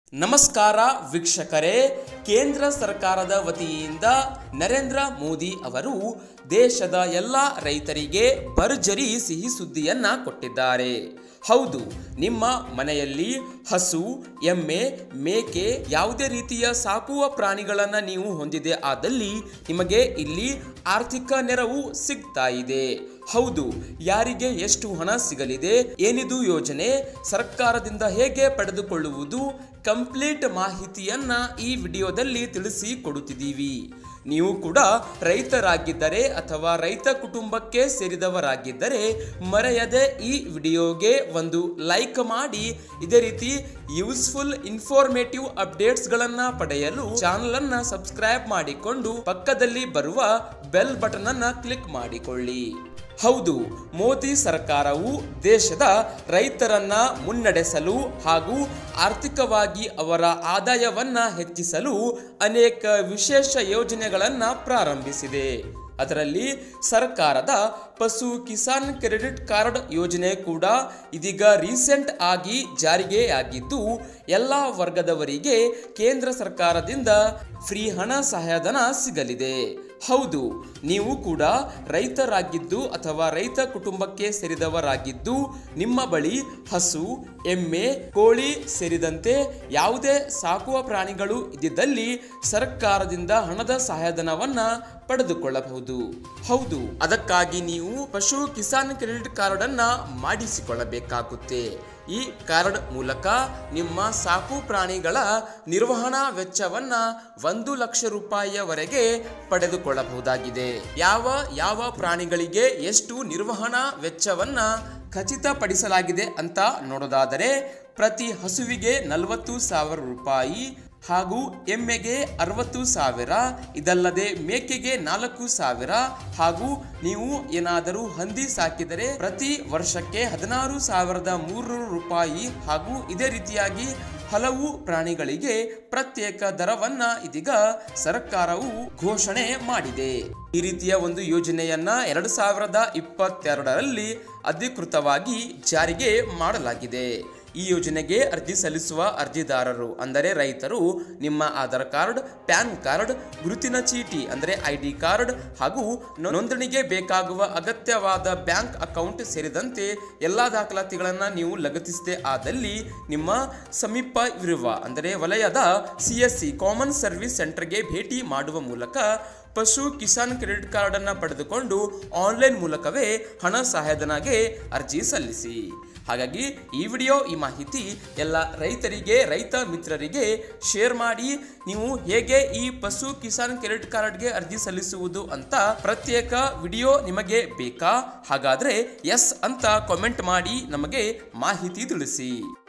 ನಮಸ್ಕಾರ ವೀಕ್ಷಕರೇ ಕೇಂದ್ರ ಸರ್ಕಾರದ ವತಿಯಿಂದ ನರೇಂದ್ರ ಮೋದಿ ಅವರು ದೇಶದ ಎಲ್ಲ ರೈತರಿಗೆ ಭರ್ಜರಿ ಸಿಹಿ ಸುದ್ದಿಯನ್ನ ಕೊಟ್ಟಿದ್ದಾರೆ ಹೌದು ನಿಮ್ಮ ಮನೆಯಲ್ಲಿ ಹಸು ಎಮ್ಮೆ ಮೇಕೆ ಯಾವುದೇ ರೀತಿಯ ಸಾಕುವ ಪ್ರಾಣಿಗಳನ್ನು ನೀವು ಹೊಂದಿದೆ ಆದಲ್ಲಿ ನಿಮಗೆ ಇಲ್ಲಿ ಆರ್ಥಿಕ ನೆರವು ಸಿಗ್ತಾ ಇದೆ ಹೌದು ಯಾರಿಗೆ ಎಷ್ಟು ಹಣ ಸಿಗಲಿದೆ ಏನಿದು ಯೋಜನೆ ಸರ್ಕಾರದಿಂದ ಹೇಗೆ ಪಡೆದುಕೊಳ್ಳುವುದು ಕಂಪ್ಲೀಟ್ ಮಾಹಿತಿಯನ್ನ ಈ ವಿಡಿಯೋದಲ್ಲಿ ತಿಳಿಸಿ ಕೊಡುತ್ತಿದ್ದೀವಿ ನೀವು ಕೂಡ ರೈತರಾಗಿದ್ದರೆ ಅಥವಾ ರೈತ ಕುಟುಂಬಕ್ಕೆ ಸೇರಿದವರಾಗಿದ್ದರೆ ಮರೆಯದೆ ಈ ವಿಡಿಯೋಗೆ ಒಂದು ಲೈಕ್ ಮಾಡಿ ಇದೇ ರೀತಿ ಯೂಸ್ಫುಲ್ ಇನ್ಫಾರ್ಮೇಟಿವ್ ಅಪ್ಡೇಟ್ಸ್ಗಳನ್ನು ಪಡೆಯಲು ಚಾನಲ್ ಅನ್ನ ಸಬ್ಸ್ಕ್ರೈಬ್ ಮಾಡಿಕೊಂಡು ಪಕ್ಕದಲ್ಲಿ ಬರುವ ಬೆಲ್ ಬಟನ್ ಅನ್ನ ಕ್ಲಿಕ್ ಮಾಡಿಕೊಳ್ಳಿ ಹೌದು ಮೋದಿ ಸರ್ಕಾರವು ದೇಶದ ರೈತರನ್ನ ಮುನ್ನಡೆಸಲು ಹಾಗೂ ಆರ್ಥಿಕವಾಗಿ ಅವರ ಆದಾಯವನ್ನ ಹೆಚ್ಚಿಸಲು ಅನೇಕ ವಿಶೇಷ ಯೋಜನೆಗಳನ್ನ ಪ್ರಾರಂಭಿಸಿದೆ ಅದರಲ್ಲಿ ಸರ್ಕಾರದ ಪಶು ಕಿಸಾನ್ ಕ್ರೆಡಿಟ್ ಕಾರ್ಡ್ ಯೋಜನೆ ಕೂಡ ಇದೀಗ ರೀಸೆಂಟ್ ಆಗಿ ಜಾರಿಗೆ ಆಗಿದ್ದು ಎಲ್ಲ ವರ್ಗದವರಿಗೆ ಕೇಂದ್ರ ಸರ್ಕಾರದಿಂದ ಫ್ರೀ ಹಣ ಸಹಾಯಧನ ಸಿಗಲಿದೆ ಹೌದು ನೀವು ಕೂಡ ರೈತರಾಗಿದ್ದು ಅಥವಾ ರೈತ ಕುಟುಂಬಕ್ಕೆ ಸೇರಿದವರಾಗಿದ್ದು ನಿಮ್ಮ ಬಳಿ ಹಸು ಎಮ್ಮೆ ಕೋಳಿ ಸೇರಿದಂತೆ ಯಾವುದೇ ಸಾಕುವ ಪ್ರಾಣಿಗಳು ಇದ್ದಿದ್ದಲ್ಲಿ ಸರ್ಕಾರದಿಂದ ಹಣದ ಸಹಾಯಧನವನ್ನ ಪಡೆದುಕೊಳ್ಳಬಹುದು ಹೌದು ಅದಕ್ಕಾಗಿ ನೀವು ಪಶು ಕಿಸಾನ್ ಕ್ರೆಡಿಟ್ ಕಾರ್ಡ್ ಅನ್ನ ಮಾಡಿಸಿಕೊಳ್ಳಬೇಕಾಗುತ್ತೆ ಈ ಕಾರ್ಡ್ ಮೂಲಕ ನಿಮ್ಮ ಸಾಕು ಪ್ರಾಣಿಗಳ ನಿರ್ವಹಣಾ ವೆಚ್ಚವನ್ನ ಒಂದು ಲಕ್ಷ ರೂಪಾಯಿಯವರೆಗೆ ಪಡೆದುಕೊಳ್ಳಬಹುದಾಗಿದೆ ಯಾವ ಯಾವ ಪ್ರಾಣಿಗಳಿಗೆ ಎಷ್ಟು ನಿರ್ವಹಣಾ ವೆಚ್ಚವನ್ನ ಖಚಿತಪಡಿಸಲಾಗಿದೆ ಅಂತ ನೋಡೋದಾದರೆ ಪ್ರತಿ ಹಸುವಿಗೆ ನಲವತ್ತು ಸಾವಿರ ರೂಪಾಯಿ ಹಾಗೂ ಎಮ್ಮೆಗೆ ಅರವತ್ತು ಸಾವಿರ ಇದಲ್ಲದೆ ಮೇಕೆಗೆ ನಾಲ್ಕು ಸಾವಿರ ಹಾಗೂ ನೀವು ಏನಾದರೂ ಹಂದಿ ಸಾಕಿದರೆ ಪ್ರತಿ ವರ್ಷಕ್ಕೆ ಹದಿನಾರು ಸಾವಿರದ ಮೂರುನೂರು ರೂಪಾಯಿ ಹಾಗೂ ಇದೇ ರೀತಿಯಾಗಿ ಹಲವು ಪ್ರಾಣಿಗಳಿಗೆ ಪ್ರತ್ಯೇಕ ದರವನ್ನ ಇದೀಗ ಸರ್ಕಾರವು ಘೋಷಣೆ ಮಾಡಿದೆ ಈ ರೀತಿಯ ಒಂದು ಯೋಜನೆಯನ್ನ ಎರಡು ಸಾವಿರದ ಇಪ್ಪತ್ತೆರಡರಲ್ಲಿ ಅಧಿಕೃತವಾಗಿ ಜಾರಿಗೆ ಮಾಡಲಾಗಿದೆ ಈ ಯೋಜನೆಗೆ ಅರ್ಜಿ ಸಲ್ಲಿಸುವ ಅರ್ಜಿದಾರರು ಅಂದರೆ ರೈತರು ನಿಮ್ಮ ಆಧಾರ್ ಕಾರ್ಡ್ ಪ್ಯಾನ್ ಕಾರ್ಡ್ ಗುರುತಿನ ಚೀಟಿ ಅಂದರೆ ಐ ಡಿ ಕಾರ್ಡ್ ಹಾಗೂ ನೋಂದಣಿಗೆ ಬೇಕಾಗುವ ಅಗತ್ಯವಾದ ಬ್ಯಾಂಕ್ ಅಕೌಂಟ್ ಸೇರಿದಂತೆ ಎಲ್ಲ ದಾಖಲಾತಿಗಳನ್ನು ನೀವು ಲಗತ್ತಿಸದೆ ಆದಲ್ಲಿ ನಿಮ್ಮ ಸಮೀಪವಿರುವ ಅಂದರೆ ವಲಯದ C S C common service ಸೆಂಟರ್ಗೆ ಭೇಟಿ ಮಾಡುವ ಮೂಲಕ ಪಶು ಕಿಸಾನ್ ಕ್ರೆಡಿಟ್ ಕಾರ್ಡ್ ಅನ್ನು ಪಡೆದುಕೊಂಡು ಆನ್ಲೈನ್ ಮೂಲಕವೇ ಹಣ ಸಹಾಯಧನಗೆ ಅರ್ಜಿ ಸಲ್ಲಿಸಿ ಹಾಗಾಗಿ ಈ ವಿಡಿಯೋ ಈ ಮಾಹಿತಿ ಎಲ್ಲ ರೈತರಿಗೆ ರೈತ ಮಿತ್ರರಿಗೆ ಶೇರ್ ಮಾಡಿ ನೀವು ಹೇಗೆ ಈ ಪಶು ಕಿಸಾನ್ ಕ್ರೆಡಿಟ್ ಕಾರ್ಡ್ಗೆ ಅರ್ಜಿ ಸಲ್ಲಿಸುವುದು ಅಂತ ಪ್ರತ್ಯೇಕ ವಿಡಿಯೋ ನಿಮಗೆ ಬೇಕಾ ಹಾಗಾದ್ರೆ ಎಸ್ ಅಂತ ಕಾಮೆಂಟ್ ಮಾಡಿ ನಮಗೆ ಮಾಹಿತಿ ತಿಳಿಸಿ